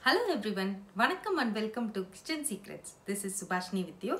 hello everyone வணக்கம் and welcome to kitchen secrets this is Subhashini with you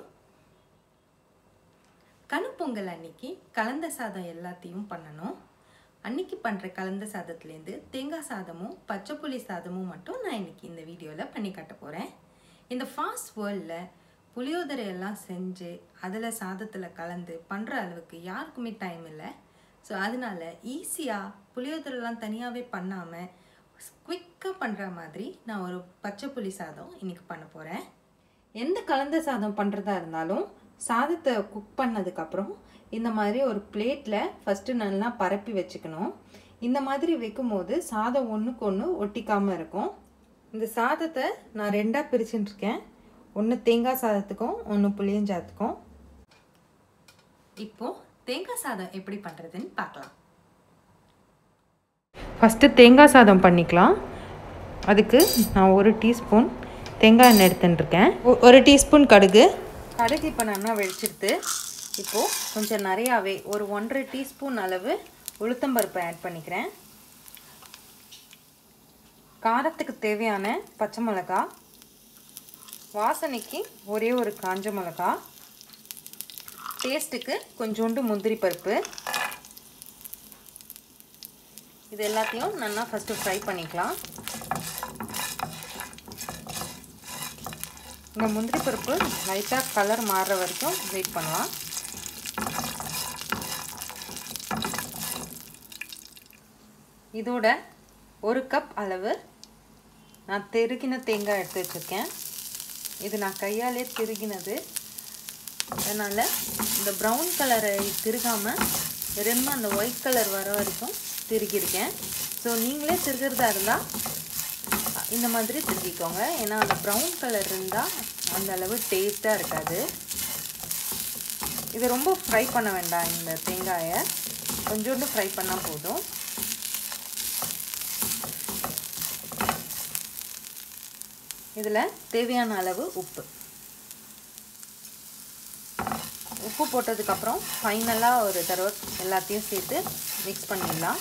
Kanu Pongal அன்னைக்கு கலந்த சாதம் எல்லாத்தையும் பண்ணணும் அன்னைக்கு பண்ணுற கலந்த சாதத்துலேருந்து தேங்காய் சாதமும் பச்சை புளி சாதமும் மட்டும் நான் இன்னைக்கு இந்த வீடியோவில் பண்ணி காட்ட போகிறேன் இந்த ஃபாஸ்ட் வேர்ல்டில் புளியோதரை எல்லாம் செஞ்சு அதில் சாதத்தில் கலந்து பண்ணுற அளவுக்கு யாருக்குமே டைம் இல்லை ஸோ அதனால ஈஸியாக புளியோதரைலாம் தனியாகவே பண்ணாமல் குவிக்காக பண்ணுற மாதிரி நான் ஒரு பச்சை புளி சாதம் இன்னைக்கு பண்ண போகிறேன் எந்த கலந்த சாதம் பண்ணுறதா இருந்தாலும் சாதத்தை குக் பண்ணதுக்கப்புறம் இந்த மாதிரி ஒரு பிளேட்டில் ஃபஸ்ட்டு நல்லா பரப்பி வச்சுக்கணும் இந்த மாதிரி வைக்கும்போது சாதம் ஒன்றுக்கு ஒன்று ஒட்டிக்காமல் இருக்கும் இந்த சாதத்தை நான் ரெண்டாக பிரிச்சுட்டு இருக்கேன் ஒன்று தேங்காய் சாதத்துக்கும் ஒன்று புளியஞ்சாத்துக்கும் இப்போது தேங்காய் சாதம் எப்படி பண்ணுறதுன்னு பார்க்கலாம் ஃபஸ்ட்டு தேங்காய் சாதம் பண்ணிக்கலாம் அதுக்கு நான் ஒரு டீஸ்பூன் தேங்காய் எண்ணெய் எடுத்துட்டுருக்கேன் ஒரு டீஸ்பூன் கடுகு கடுகு இப்போ நல்லா வெடிச்சிடுது இப்போது கொஞ்சம் நிறையாவே ஒரு ஒன்றரை டீஸ்பூன் அளவு உளுத்தம்பருப்பை ஆட் பண்ணிக்கிறேன் காரத்துக்கு தேவையான பச்சை மிளகா வாசனைக்கு ஒரே ஒரு காஞ்ச மிளகா டேஸ்ட்டுக்கு கொஞ்சோண்டு முந்திரி பருப்பு இது எல்லாத்தையும் நல்லா ஃபஸ்ட்டு ஃப்ரை பண்ணிக்கலாம் இந்த முந்திரி பருப்பு லைட்டாக கலர் மாறுற வரைக்கும் வெயிட் பண்ணலாம் இதோட ஒரு கப் அளவு நான் திருகின தேங்காய் எடுத்து வச்சுருக்கேன் இது நான் கையாலே திருகினது அதனால் இந்த ப்ரௌன் கலரை திருகாமல் வெறும் அந்த ஒயிட் கலர் வர வரைக்கும் திருகியிருக்கேன் ஸோ நீங்களே திருகிறதா இருந்தால் இந்த மாதிரி திருகிக்கோங்க ஏன்னா அந்த ப்ரௌன் கலர் இருந்தால் அந்த அளவு டேஸ்ட்டாக இருக்காது இது ரொம்ப ஃப்ரை பண்ண வேண்டாம் இந்த தேங்காயை கொஞ்சோண்டு ஃப்ரை பண்ணால் போதும் இதில் தேவையான அளவு உப்பு உப்பு போட்டதுக்கப்புறம் ஃபைனலாக ஒரு தடவை எல்லாத்தையும் சேர்த்து மிக்ஸ் பண்ணிடலாம்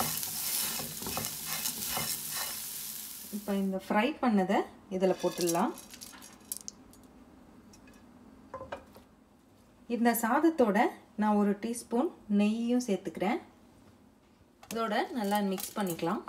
இப்போ இந்த ஃப்ரை பண்ணதை இதில் போட்டுடலாம் இந்த சாதத்தோட நான் ஒரு டீஸ்பூன் நெய்யும் சேர்த்துக்கிறேன் இதோட நல்லா மிக்ஸ் பண்ணிக்கலாம்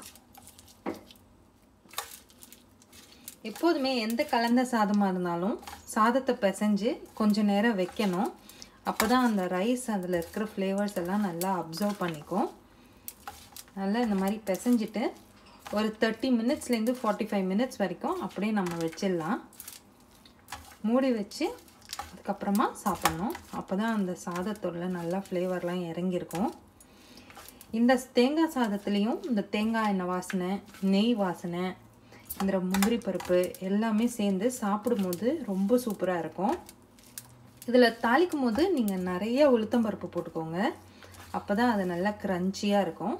எப்போதுமே எந்த கலந்த சாதமாக இருந்தாலும் சாதத்தை பிசைஞ்சு கொஞ்சம் நேரம் வைக்கணும் அப்போ தான் அந்த ரைஸ் அதில் இருக்கிற ஃப்ளேவர்ஸ் எல்லாம் நல்லா அப்சர்வ் பண்ணிக்கும் நல்லா இந்த மாதிரி பிசைஞ்சிட்டு ஒரு தேர்ட்டி மினிட்ஸ்லேருந்து ஃபார்ட்டி ஃபைவ் மினிட்ஸ் வரைக்கும் அப்படியே நம்ம வச்சிடலாம் மூடி வச்சு அதுக்கப்புறமா சாப்பிட்ணும் அப்போ தான் அந்த சாதத்தோட நல்லா ஃப்ளேவர்லாம் இறங்கியிருக்கும் இந்த தேங்காய் சாதத்துலேயும் இந்த தேங்காய் எண்ணெய் வாசனை நெய் வாசனை இந்த முந்திரி பருப்பு எல்லாமே சேர்ந்து சாப்பிடும்போது ரொம்ப சூப்பராக இருக்கும் இதில் தாளிக்கும் போது நீங்கள் நிறைய உளுத்தம்பருப்பு போட்டுக்கோங்க அப்போ தான் அது நல்லா க்ரன்ச்சியாக இருக்கும்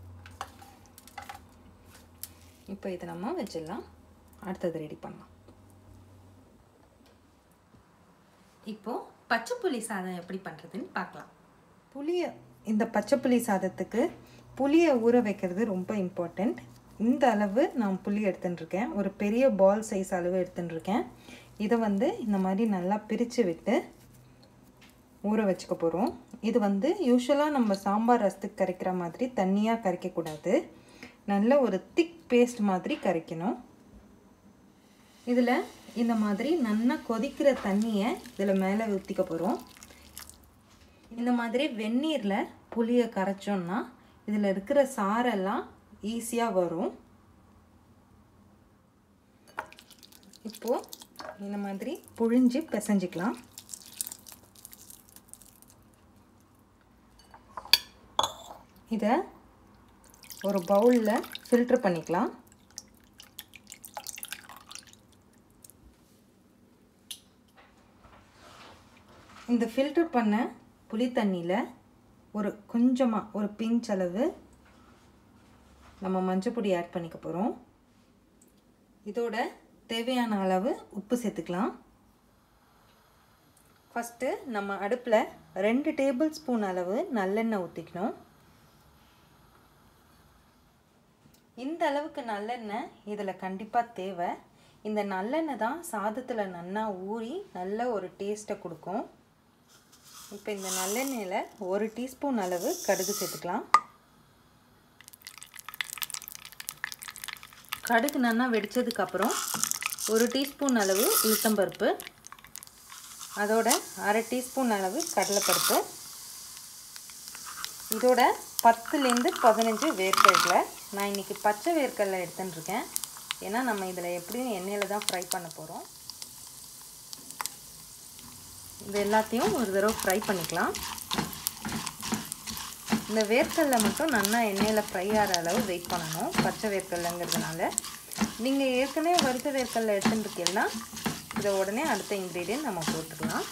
இப்போ இதை நம்ம வச்சிடலாம் அடுத்தது ரெடி பண்ணலாம் இப்போது பச்சை புளி சாதம் எப்படி பண்ணுறதுன்னு பார்க்கலாம் புளியை இந்த பச்சை புளி சாதத்துக்கு புளியை ஊற வைக்கிறது ரொம்ப இம்பார்ட்டண்ட் இந்த அளவு நான் புளி எடுத்துட்டுருக்கேன் ஒரு பெரிய பால் சைஸ் அளவு எடுத்துட்டுருக்கேன் இதை வந்து இந்த மாதிரி நல்லா பிரித்து விட்டு ஊற வச்சுக்க போகிறோம் இது வந்து யூஸ்வலாக நம்ம சாம்பார் ரசத்துக்கு கரைக்கிற மாதிரி தண்ணியாக கரைக்கக்கூடாது நல்ல ஒரு திக் பேஸ்ட் மாதிரி கரைக்கணும் இதில் இந்த மாதிரி நல்லா கொதிக்கிற தண்ணியை இதில் மேலே ஊற்றிக்க போகிறோம் இந்த மாதிரி வெந்நீரில் புளியை கரைச்சோன்னா இதில் இருக்கிற சாரெல்லாம் ஈஸியாக வரும் இப்போது இந்த மாதிரி புழிஞ்சு பிசைஞ்சிக்கலாம் இதை ஒரு பவுலில் ஃபில்ட்ரு பண்ணிக்கலாம் இந்த ஃபில்டர் பண்ண புளி தண்ணியில் ஒரு கொஞ்சமாக ஒரு பிஞ்ச் அளவு நம்ம மஞ்சப்பொடி ஆட் பண்ணிக்க போகிறோம் இதோட தேவையான அளவு உப்பு சேர்த்துக்கலாம் ஃபஸ்ட்டு நம்ம அடுப்பில் ரெண்டு டேபிள் ஸ்பூன் அளவு நல்லெண்ணெய் ஊற்றிக்கணும் இந்த அளவுக்கு நல்லெண்ணெய் இதில் கண்டிப்பாக தேவை இந்த நல்லெண்ணெய் தான் சாதத்தில் நல்லா ஊறி நல்ல ஒரு டேஸ்ட்டை கொடுக்கும் இப்போ இந்த நல்லெண்ணெயில் ஒரு டீஸ்பூன் அளவு கடுகு சேர்த்துக்கலாம் கடுகு நல்லா வெடித்ததுக்கப்புறம் ஒரு டீஸ்பூன் அளவு உளுத்தம்பருப்பு அதோட அரை டீஸ்பூன் அளவு கடலைப்பருப்பு இதோட பத்துலேருந்து பதினஞ்சு வேர்க்கடலை நான் இன்றைக்கி பச்சை வேர்க்கடலை எடுத்துட்டுருக்கேன் ஏன்னா நம்ம இதில் எப்படியும் எண்ணெயில் தான் ஃப்ரை பண்ண போகிறோம் இது எல்லாத்தையும் ஒரு தடவை ஃப்ரை பண்ணிக்கலாம் இந்த வேர்க்கடலை மட்டும் நல்லா எண்ணெயில் ஃப்ரை ஆகிற அளவு வெயிட் பண்ணணும் பச்சை வேர்க்கடலைங்கிறதுனால நீங்கள் ஏற்கனவே வறுத்த வேர்க்கடலை எடுத்துட்டுருக்கீங்கன்னா இதை உடனே அடுத்த இன்க்ரீடியன்ட் நம்ம போட்டுக்கலாம்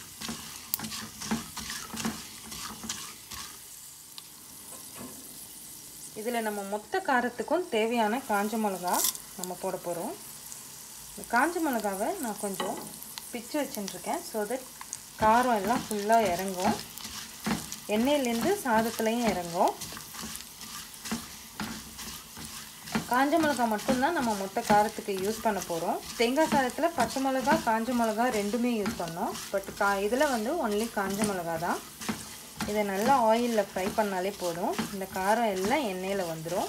இதில் நம்ம மொத்த காரத்துக்கும் தேவையான காஞ்ச மிளகா நம்ம போட போகிறோம் இந்த காஞ்ச மிளகாவை நான் கொஞ்சம் பிச்சு வச்சுட்டுருக்கேன் ஸோ தட் காரம் எல்லாம் ஃபுல்லாக இறங்கும் எண்ணெயிலேருந்து சாதத்துலேயும் இறங்கும் காஞ்ச மிளகா மட்டும்தான் நம்ம மொத்த காரத்துக்கு யூஸ் பண்ண போகிறோம் தேங்காய் சாதத்தில் பச்சை மிளகா காஞ்ச மிளகா ரெண்டுமே யூஸ் பண்ணோம் பட் கா இதில் வந்து ஒன்லி காஞ்ச மிளகா தான் இதை நல்லா ஆயிலில் ஃப்ரை பண்ணாலே போதும் இந்த காரம் எல்லாம் எண்ணெயில் வந்துடும்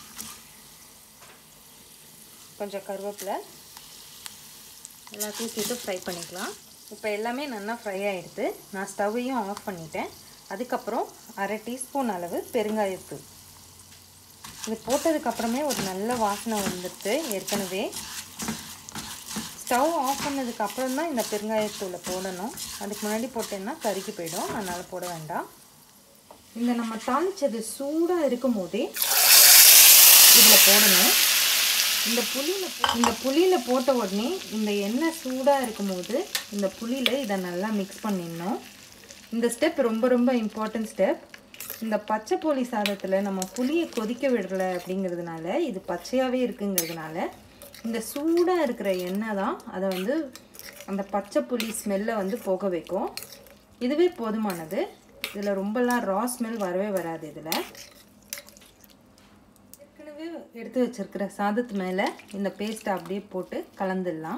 கொஞ்சம் கருவேப்பிலை எல்லாத்தையும் சேர்த்து ஃப்ரை பண்ணிக்கலாம் இப்போ எல்லாமே நல்லா ஃப்ரை ஆகிடுது நான் ஸ்டவ்வையும் ஆஃப் பண்ணிட்டேன் அதுக்கப்புறம் அரை டீஸ்பூன் அளவு பெருங்காயத்தூள் இது போட்டதுக்கப்புறமே ஒரு நல்ல வாசனை வந்துடுது ஏற்கனவே ஸ்டவ் ஆஃப் பண்ணதுக்கு அப்புறம் தான் இந்த பெருங்காயத்தூளை போடணும் அதுக்கு முன்னாடி போட்டேன்னா கருகி போயிடும் அதனால் போட வேண்டாம் இந்த நம்ம தாளித்தது சூடாக இருக்கும் போதே இதில் போடணும் இந்த புளியில் இந்த புளியில் போட்ட உடனே இந்த எண்ணெய் சூடாக இருக்கும்போது இந்த புளியில் இதை நல்லா மிக்ஸ் பண்ணிடணும் இந்த ஸ்டெப் ரொம்ப ரொம்ப இம்பார்ட்டன்ட் ஸ்டெப் இந்த பச்சை புளி சாதத்தில் நம்ம புளியை கொதிக்க விடலை அப்படிங்கிறதுனால இது பச்சையாகவே இருக்குங்கிறதுனால இந்த சூடாக இருக்கிற எண்ணெய் தான் அதை வந்து அந்த பச்சை புளி ஸ்மெல்லை வந்து போக வைக்கும் இதுவே போதுமானது இதில் ரொம்பலாம் ரா ஸ்மெல் வரவே வராது இதில் ஏற்கனவே எடுத்து வச்சிருக்கிற சாதத்து மேலே இந்த பேஸ்ட்டை அப்படியே போட்டு கலந்துடலாம்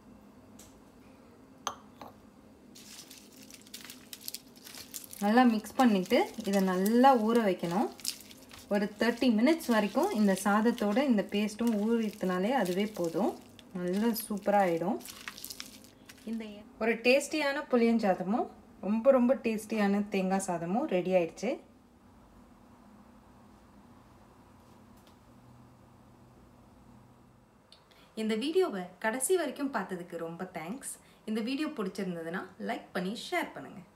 நல்லா மிக்ஸ் பண்ணிவிட்டு இதை நல்லா ஊற வைக்கணும் ஒரு தேர்ட்டி மினிட்ஸ் வரைக்கும் இந்த சாதத்தோட இந்த பேஸ்ட்டும் ஊறித்தினாலே அதுவே போதும் நல்லா சூப்பராக ஆகிடும் இந்த ஒரு டேஸ்டியான புளியஞ்சாதமும் ரொம்ப ரொம்ப டேஸ்டியான தேங்காய் சாதமும் ரெடி ஆயிடுச்சு இந்த வீடியோவை கடைசி வரைக்கும் பார்த்ததுக்கு ரொம்ப தேங்க்ஸ் இந்த வீடியோ பிடிச்சிருந்ததுன்னா லைக் பண்ணி ஷேர் பண்ணுங்கள்